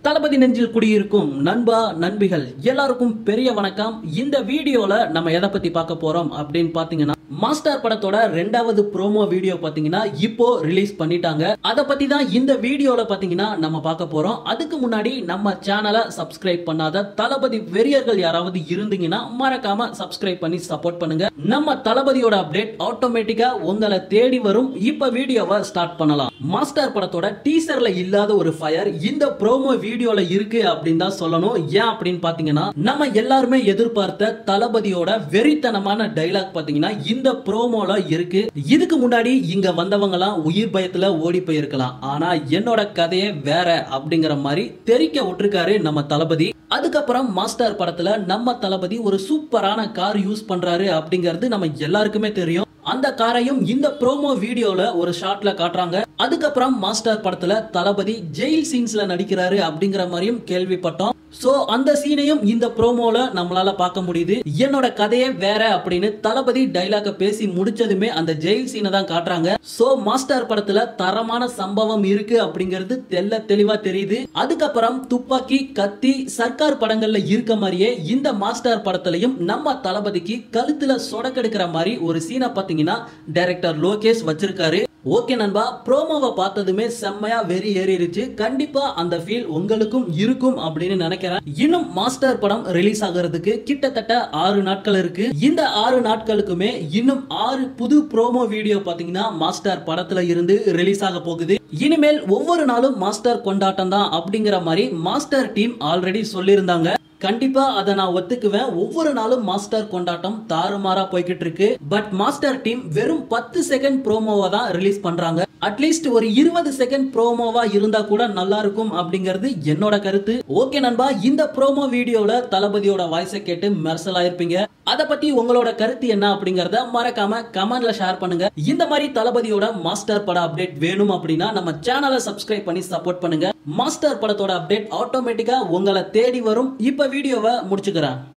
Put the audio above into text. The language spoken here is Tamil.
தளபதி நெஞ்சில் குடியிருக்கும் நண்பா நண்பிகள் எல்லாருக்கும் பெரிய வணக்கம் இந்த வீடியோல நம்ம எதை பத்தி பார்க்க போறோம் அப்படின்னு பாத்தீங்கன்னா மாஸ்டர் படத்தோட ரெண்டாவது ப்ரோமோ வீடியோ பாத்தீங்கன்னா இப்போ ரிலீஸ் பண்ணிட்டாங்க அத பத்தி தான் இந்த வீடியோல பாத்தீங்கன்னா நம்ம பார்க்க போறோம் அதுக்கு முன்னாடி நம்ம சேனலை சப்ஸ்கிரைப் பண்ணாத தளபதி வெறியர்கள் யாராவது இருந்தீங்கன்னா மறக்காம சப்ஸ்கிரைப் பண்ணி சப்போர்ட் பண்ணுங்க நம்ம தளபதியோட அப்டேட் ஆட்டோமேட்டிக்கா உங்களை தேடி வரும் இப்ப வீடியோவை ஸ்டார்ட் பண்ணலாம் மாஸ்டர் படத்தோட டீசர்ல இல்லாத ஒரு ஃபயர் இந்த ப்ரோமோ வீடியோல இருக்கு அப்படின்னு தான் சொல்லணும் ஏன் அப்படின்னு பாத்தீங்கன்னா நம்ம எல்லாருமே எதிர்பார்த்த தளபதியோட வெறித்தனமான டைலாக் பாத்தீங்கன்னா இந்த ப்ரோமோல இருக்கு இதுக்கு முன்னாடி இங்க வந்தவங்க எல்லாம் உயிர் பயத்துல ஓடி போயிருக்கலாம் ஆனா என்னோட கதையே வேற அப்படிங்கிற மாதிரி தெரிக்க விட்டுருக்காரு நம்ம தளபதி அதுக்கப்புறம் மாஸ்டர் படத்துல நம்ம தளபதி ஒரு சூப்பரான கார் யூஸ் பண்றாரு அப்படிங்கிறது நம்ம எல்லாருக்குமே தெரியும் அந்த காரையும் இந்த ப்ரோமோ வீடியோல ஒரு ஷாட்ல காட்டுறாங்க அதுக்கப்புறம் மாஸ்டர் படத்துல தளபதி ஜெயில் சீன்ஸ்ல நடிக்கிறாரு அப்படிங்கிற மாதிரியும் கேள்விப்பட்டோம் சோ அந்த சீனையும் இந்த ப்ரோமோல நம்மளால பார்க்க முடியுது என்னோட கதையே வேற அப்படின்னு தளபதி டைலாக பேசி முடிச்சதுமே அந்த ஜெயில் சீனை தான் காட்டுறாங்க சோ மாஸ்டர் படத்துல தரமான சம்பவம் இருக்கு அப்படிங்கிறது தெல்ல தெளிவா தெரியுது அதுக்கப்புறம் துப்பாக்கி கத்தி சர்க்கார் படங்கள்ல இருக்க மாதிரியே இந்த மாஸ்டர் படத்துலயும் நம்ம தளபதிக்கு கழுத்துல சொடக்கெடுக்கிற மாதிரி ஒரு சீனை பாத்தீங்கன்னா டைரக்டர் லோகேஷ் வச்சிருக்காரு ஓகே நண்பா ப்ரோமோவை பார்த்ததுமே செம்மையா வெறி ஏறிடுச்சு கண்டிப்பா அந்த ஃபீல் உங்களுக்கும் இருக்கும் அப்படின்னு நினைக்கிறேன் இன்னும் மாஸ்டர் படம் ரிலீஸ் ஆகிறதுக்கு கிட்டத்தட்ட ஆறு நாட்கள் இருக்கு இந்த ஆறு நாட்களுக்குமே இன்னும் ஆறு புது ப்ரோமோ வீடியோ பாத்தீங்கன்னா மாஸ்டர் படத்துல இருந்து ரிலீஸ் ஆக போகுது இனிமேல் ஒவ்வொரு நாளும் மாஸ்டர் கொண்டாட்டம் தான் அப்படிங்கிற மாதிரி மாஸ்டர் டீம் ஆல்ரெடி சொல்லியிருந்தாங்க கண்டிப்பா அதை நான் ஒத்துக்குவேன் ஒவ்வொரு நாளும் மாஸ்டர் கொண்டாட்டம் தாறுமாறா போய்கிட்டு இருக்கு பட் மாஸ்டர் டீம் வெறும் பத்து செகண்ட் ப்ரோமோவை தான் ரிலீஸ் பண்றாங்க அட்லீஸ்ட் ஒரு இருபது செகண்ட் ப்ரோமோவா இருந்தா கூட நல்லா இருக்கும் அப்படிங்கிறது என்னோட கருத்து ஓகே நண்பா இந்த ப்ரோமோ வீடியோல தளபதியோட வாய்ஸை கேட்டு மெர்சல் ஆயிருப்பீங்க அதை பத்தி உங்களோட கருத்து என்ன அப்படிங்கறத மறக்காம கமெண்ட்ல ஷேர் பண்ணுங்க இந்த மாதிரி தளபதியோட மாஸ்டர் பட அப்டேட் வேணும் அப்படின்னா நம்ம சேனலை சப்ஸ்கிரைப் பண்ணி சப்போர்ட் பண்ணுங்க மாஸ்டர் படத்தோட அப்டேட் ஆட்டோமேட்டிக்கா உங்களை தேடி வரும் இப்ப வீடியோவை முடிச்சுக்கிறேன்